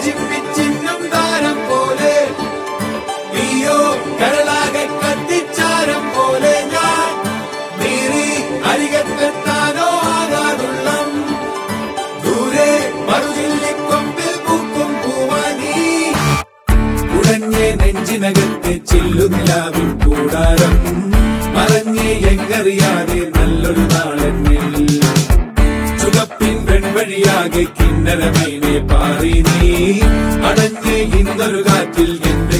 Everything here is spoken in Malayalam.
നശിപ്പിച്ചിന്നും താരം പോലെ നീയോ കരളാകെ കത്തിച്ചാരം പോലെ ഞാൻ നീറി അരികത്തെത്താനോ ആകാതുള്ളം ദൂരെ മറുചില്ലിക്കൊമ്പിൽ പൂക്കും പൂവാനീ ഉടഞ്ഞേ നെഞ്ചിനകത്തെ ചില്ലുനിലാവിൻ കൂടാരം മറഞ്ഞേ എങ്ങറിയാതെ നല്ലൊരു നാളെന്നിൽ ചുവപ്പിൻ വെൺവഴിയാകെ കിന്നരമേനെ പാറി നീ അടഞ്ഞേ ഇന്നൊരു കാറ്റിൽ എന്റെ